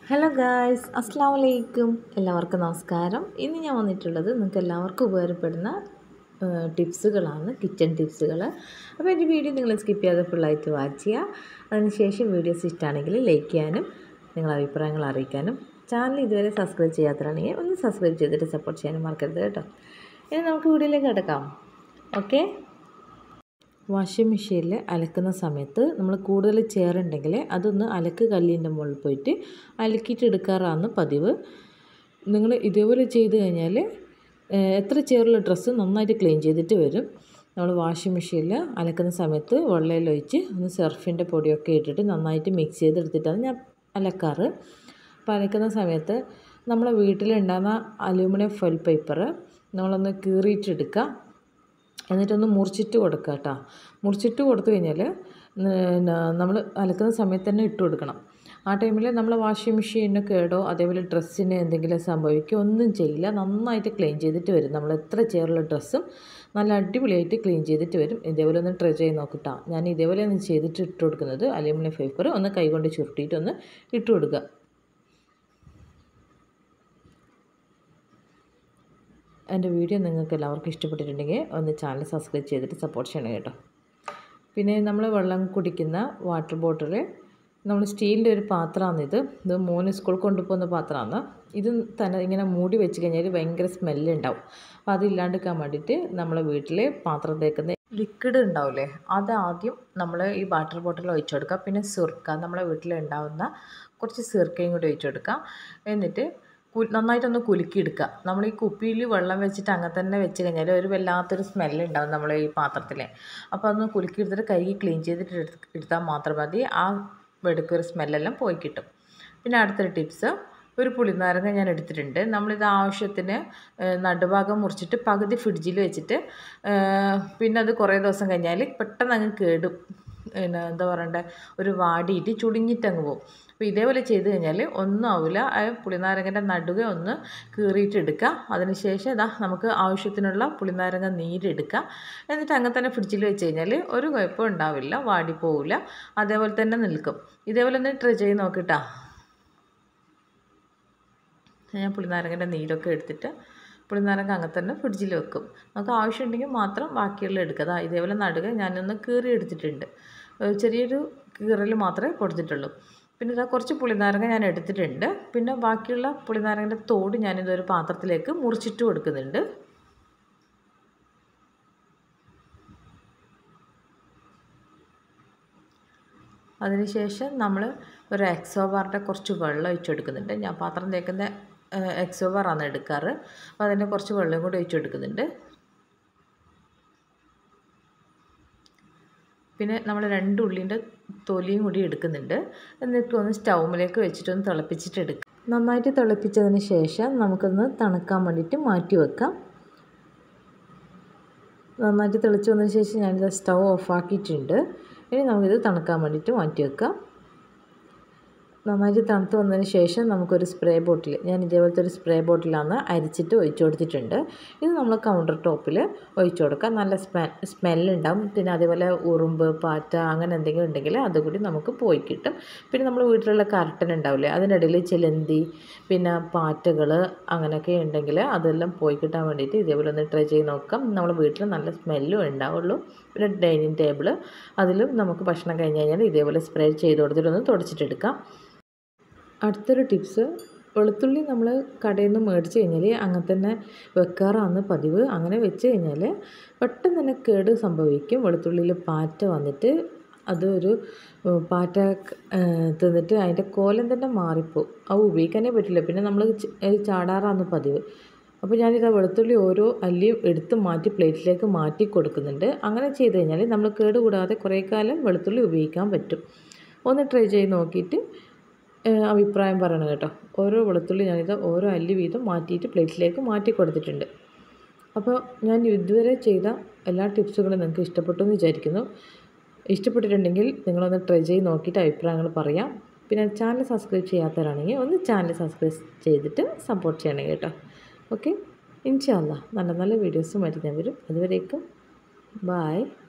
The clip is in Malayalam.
ഹലോ ഗായ്സ് അസ്സാം വലൈക്കും എല്ലാവർക്കും നമസ്കാരം ഇന്ന് ഞാൻ വന്നിട്ടുള്ളത് നിങ്ങൾക്ക് എല്ലാവർക്കും ഉപകാരപ്പെടുന്ന ടിപ്സുകളാണ് കിച്ചൺ ടിപ്സുകൾ അപ്പോൾ എൻ്റെ വീഡിയോ നിങ്ങൾ സ്കിപ്പ് ചെയ്യാതെ ഫുള്ളായിട്ട് വാച്ച് ചെയ്യുക അതിനുശേഷം വീഡിയോസ് ഇഷ്ടമാണെങ്കിൽ ലൈക്ക് ചെയ്യാനും നിങ്ങളുടെ അഭിപ്രായങ്ങൾ അറിയിക്കാനും ചാനൽ ഇതുവരെ സബ്സ്ക്രൈബ് ചെയ്യാത്തതാണെങ്കിൽ ഒന്ന് സബ്സ്ക്രൈബ് ചെയ്തിട്ട് സപ്പോർട്ട് ചെയ്യാനും മറക്കരുത് കേട്ടോ ഇനി നമുക്ക് വീഡിയോയിലേക്ക് കിടക്കാം ഓക്കെ വാഷിംഗ് മെഷീനിൽ അലക്കുന്ന സമയത്ത് നമ്മൾ കൂടുതൽ ചേറുണ്ടെങ്കിൽ അതൊന്ന് അലക്ക് കല്ലിൻ്റെ മുകളിൽ പോയിട്ട് അലക്കിയിട്ട് എടുക്കാറാണ് പതിവ് നിങ്ങൾ ഇതേപോലെ ചെയ്ത് കഴിഞ്ഞാൽ എത്ര ചേറുള്ള ഡ്രസ്സ് നന്നായിട്ട് ക്ലീൻ ചെയ്തിട്ട് വരും നമ്മൾ വാഷിംഗ് മെഷീനിൽ അലക്കുന്ന സമയത്ത് വെള്ളയിലൊഴിച്ച് ഒന്ന് സർഫിൻ്റെ പൊടിയൊക്കെ ഇട്ടിട്ട് നന്നായിട്ട് മിക്സ് ചെയ്തെടുത്തിട്ടാണ് ഞാൻ അലക്കാറ് അപ്പോൾ അലക്കുന്ന സമയത്ത് നമ്മളെ വീട്ടിലുണ്ടാകുന്ന അലൂമിനിയം ഫോയിൽ പേപ്പർ നമ്മളൊന്ന് കീറിയിട്ടെടുക്കുക എന്നിട്ടൊന്ന് മുറിച്ചിട്ട് കൊടുക്കുക കേട്ടോ മുറിച്ചിട്ട് കൊടുത്തു കഴിഞ്ഞാൽ നമ്മൾ അലക്കുന്ന സമയത്ത് തന്നെ ഇട്ട് കൊടുക്കണം ആ ടൈമിൽ നമ്മൾ വാഷിംഗ് മെഷീനിന് കേടോ അതേപോലെ ഡ്രസ്സിന് എന്തെങ്കിലും സംഭവിക്കുകയോ ഒന്നും ചെയ്യില്ല നന്നായിട്ട് ക്ലീൻ ചെയ്തിട്ട് വരും നമ്മൾ എത്ര ചേറുള്ള ഡ്രസ്സും നല്ല അടിപൊളിയായിട്ട് ക്ലീൻ ചെയ്തിട്ട് വരും ഇതേപോലെ ഒന്ന് ട്രൈ ചെയ്ത് നോക്കട്ടോ ഞാൻ ഇതേപോലെ ഒന്ന് ചെയ്തിട്ട് ഇട്ട് കൊടുക്കുന്നത് അലൂമിനിയം പേപ്പർ ഒന്ന് കൈകൊണ്ട് ചുരുട്ടിയിട്ട് ഒന്ന് ഇട്ട് കൊടുക്കുക എൻ്റെ വീഡിയോ നിങ്ങൾക്ക് എല്ലാവർക്കും ഇഷ്ടപ്പെട്ടിട്ടുണ്ടെങ്കിൽ ഒന്ന് ചാനൽ സബ്സ്ക്രൈബ് ചെയ്തിട്ട് സപ്പോർട്ട് ചെയ്യണം കേട്ടോ പിന്നെ നമ്മൾ വെള്ളം കുടിക്കുന്ന വാട്ടർ ബോട്ടിൽ നമ്മൾ സ്റ്റീലിൻ്റെ ഒരു പാത്രമാണിത് ഇത് മൂന്ന് സ്കൂൾ കൊണ്ടുപോകുന്ന പാത്രമാണ് ഇത് തന്നെ ഇങ്ങനെ മൂടി വെച്ച് കഴിഞ്ഞാൽ ഭയങ്കര സ്മെല്ലുണ്ടാവും അപ്പോൾ അതില്ലാണ്ടിരിക്കാൻ വേണ്ടിയിട്ട് നമ്മളെ വീട്ടിൽ പാത്രം തേക്കുന്ന ലിക്വിഡ് ഉണ്ടാവില്ലേ അത് ആദ്യം നമ്മൾ ഈ വാട്ടർ ബോട്ടിൽ ഒഴിച്ചു കൊടുക്കുക പിന്നെ സിർക്ക നമ്മളെ വീട്ടിൽ ഉണ്ടാവുന്ന കുറച്ച് സിർക്കയും കൂടി ഒഴിച്ചു കൊടുക്കുക എന്നിട്ട് നന്നായിട്ടൊന്ന് കുലുക്കിയെടുക്കുക നമ്മൾ ഈ കുപ്പിയിൽ വെള്ളം വെച്ചിട്ട് അങ്ങനെ തന്നെ വെച്ച് കഴിഞ്ഞാൽ ഒരു വല്ലാത്തൊരു സ്മെല്ലുണ്ടാവും നമ്മൾ ഈ പാത്രത്തിൽ അപ്പോൾ അതൊന്ന് കുലുക്കിയെടുത്തിട്ട് കഴുകി ക്ലീൻ ചെയ്തിട്ട് എടുത്താൽ മാത്രം മതി ആ വെടുക്കൊരു സ്മെല്ലെല്ലാം പോയി കിട്ടും പിന്നെ അടുത്തൊരു ടിപ്സ് ഒരു പുളിനാരങ്ങ ഞാൻ എടുത്തിട്ടുണ്ട് നമ്മളിത് ആവശ്യത്തിന് നടുഭാഗം മുറിച്ചിട്ട് പകുതി ഫ്രിഡ്ജിൽ വെച്ചിട്ട് പിന്നെ അത് കുറേ ദിവസം കഴിഞ്ഞാൽ പെട്ടെന്ന് അങ്ങ് കേടും പിന്നെ എന്താ പറയണ്ടേ ഒരു വാടിയിട്ട് ചുളിഞ്ഞിട്ട് അങ്ങ് പോകും അപ്പോൾ ഇതേപോലെ ചെയ്ത് കഴിഞ്ഞാൽ ഒന്നും ആവില്ല ആ പുളിനാരങ്ങൻ്റെ നടുക ഒന്ന് കീറിയിട്ട് എടുക്കുക അതിനുശേഷം ഇതാ നമുക്ക് ആവശ്യത്തിനുള്ള പുളിനാരങ്ങ നീരെടുക്കുക എന്നിട്ട് അങ്ങനെ തന്നെ ഫ്രിഡ്ജിൽ വെച്ച് കഴിഞ്ഞാൽ ഒരു കുഴപ്പം ഉണ്ടാവില്ല വാടിപ്പോവില്ല അതേപോലെ തന്നെ നിൽക്കും ഇതേപോലെ ഒന്ന് ട്രൈ ചെയ്ത് നോക്കിട്ടാ ഞാൻ പുളിനാരങ്ങൻ്റെ നീരൊക്കെ എടുത്തിട്ട് പുളിനാരങ്ങ അങ്ങനെ തന്നെ ഫ്രിഡ്ജിൽ വെക്കും നമുക്ക് ആവശ്യമുണ്ടെങ്കിൽ മാത്രം ബാക്കിയുള്ള എടുക്കുക അതാ ഇതേപോലെ നടുക ഞാനൊന്ന് കീറി എടുത്തിട്ടുണ്ട് ചെറിയൊരു കീറൽ മാത്രമേ കൊടുത്തിട്ടുള്ളൂ പിന്നെ ഇതാ കുറച്ച് പുളിനാരങ്ങ ഞാൻ എടുത്തിട്ടുണ്ട് പിന്നെ ബാക്കിയുള്ള പുളിനാരങ്ങൻ്റെ തോട് ഞാനിതൊരു പാത്രത്തിലേക്ക് മുറിച്ചിട്ട് കൊടുക്കുന്നുണ്ട് അതിനുശേഷം നമ്മൾ ഒരു എക്സോബാറിൻ്റെ കുറച്ച് വെള്ളം ഒഴിച്ചെടുക്കുന്നുണ്ട് ഞാൻ പാത്രം തേക്കുന്ന എക്സോബാറാണ് എടുക്കാറ് അപ്പോൾ അതിൻ്റെ കുറച്ച് വെള്ളം കൂടി ഒഴിച്ചെടുക്കുന്നുണ്ട് പിന്നെ നമ്മൾ രണ്ട് ഉള്ളിൻ്റെ തൊലിയും കൂടി എടുക്കുന്നുണ്ട് എന്നിട്ട് ഒന്ന് സ്റ്റൗമിലേക്ക് വെച്ചിട്ടൊന്ന് തിളപ്പിച്ചിട്ട് എടുക്കുക നന്നായിട്ട് തിളപ്പിച്ചതിന് ശേഷം നമുക്കൊന്ന് തണുക്കാൻ വേണ്ടിയിട്ട് മാറ്റി വെക്കാം നന്നായിട്ട് തിളച്ച് വന്നതിന് ശേഷം ഞാനിത് സ്റ്റൗ ഓഫാക്കിയിട്ടുണ്ട് ഇനി നമുക്കിത് തണുക്കാൻ വേണ്ടിയിട്ട് മാറ്റി വെക്കാം നന്നായിട്ട് തണുത്ത് വന്നതിന് ശേഷം നമുക്കൊരു സ്പ്രേ ബോട്ടിൽ ഞാൻ ഇതേപോലത്തെ ഒരു സ്പ്രേ ബോട്ടിലാണ് അരിച്ചിട്ട് ഒഴിച്ചു കൊടുത്തിട്ടുണ്ട് ഇത് നമ്മൾ കൗണ്ടർ ടോപ്പിൽ ഒഴിച്ചു കൊടുക്കാം നല്ല സ്മെ സ്മെല്ലുണ്ടാവും പിന്നെ അതേപോലെ ഉറുമ്പ് പാറ്റ അങ്ങനെ എന്തെങ്കിലും ഉണ്ടെങ്കിൽ അതുകൂടി നമുക്ക് പോയി കിട്ടും പിന്നെ നമ്മൾ വീട്ടിലുള്ള കർട്ടൻ ഉണ്ടാവില്ലേ അതിനിടയിൽ ചിലന്തി പിന്നെ പാറ്റകൾ അങ്ങനെയൊക്കെ ഉണ്ടെങ്കിൽ അതെല്ലാം പോയി കിട്ടാൻ വേണ്ടിയിട്ട് ഇതേപോലെ ഒന്ന് ട്രൈ ചെയ്ത് നോക്കാം നമ്മൾ വീട്ടിൽ നല്ല സ്മെല്ലും ഉണ്ടാവുള്ളൂ പിന്നെ ഡൈനിങ് ടേബിൾ അതിലും നമുക്ക് ഭക്ഷണം കഴിഞ്ഞ് കഴിഞ്ഞാൽ ഇതേപോലെ സ്പ്രേ ചെയ്ത് കൊടുത്തിട്ടൊന്ന് തുടച്ചിട്ടെടുക്കാം അടുത്തൊരു ടിപ്സ് വെളുത്തുള്ളി നമ്മൾ കടയിൽ നിന്ന് മേടിച്ച് കഴിഞ്ഞാൽ അങ്ങനെ തന്നെ വെക്കാറാണ് പതിവ് അങ്ങനെ വെച്ച് കഴിഞ്ഞാൽ പെട്ടെന്ന് തന്നെ കേട് സംഭവിക്കും വെളുത്തുള്ളിയിൽ പാറ്റ വന്നിട്ട് അതൊരു പാറ്റ തിന്നിട്ട് അതിൻ്റെ കോലം തന്നെ മാറിപ്പോവും അത് ഉപയോഗിക്കാനേ പറ്റില്ല പിന്നെ നമ്മൾ ചാടാറാണ് പതിവ് അപ്പോൾ ഞാനിതാ വെളുത്തുള്ളി ഓരോ അല്ലിയും എടുത്ത് മാറ്റി പ്ലേറ്റിലേക്ക് മാറ്റി കൊടുക്കുന്നുണ്ട് അങ്ങനെ ചെയ്ത് കഴിഞ്ഞാൽ നമ്മൾ കേട് കൂടാതെ കുറേ കാലം വെളുത്തുള്ളി ഉപയോഗിക്കാൻ പറ്റും ഒന്ന് ട്രൈ ചെയ്ത് നോക്കിയിട്ട് അഭിപ്രായം പറയണം കേട്ടോ ഓരോ വെളുത്തുള്ളി ഞാനിത് ഓരോ അല്ലി വീതം മാറ്റിയിട്ട് പ്ലേറ്റിലേക്ക് മാറ്റി കൊടുത്തിട്ടുണ്ട് അപ്പോൾ ഞാൻ ഇതുവരെ ചെയ്ത എല്ലാ ടിപ്സുകളും നിങ്ങൾക്ക് ഇഷ്ടപ്പെട്ടു എന്ന് വിചാരിക്കുന്നു ഇഷ്ടപ്പെട്ടിട്ടുണ്ടെങ്കിൽ നിങ്ങളൊന്ന് ട്രൈ ചെയ്ത് നോക്കിയിട്ട് അഭിപ്രായങ്ങൾ പറയാം പിന്നെ ചാനൽ സബ്സ്ക്രൈബ് ചെയ്യാത്തവരാണെങ്കിൽ ഒന്ന് ചാനൽ സബ്സ്ക്രൈബ് ചെയ്തിട്ട് സപ്പോർട്ട് ചെയ്യണം കേട്ടോ ഓക്കെ ഇൻഷാല്ല നല്ല നല്ല വീഡിയോസുമായിട്ട് ഞാൻ വരും അതുവരേക്കും ബായ്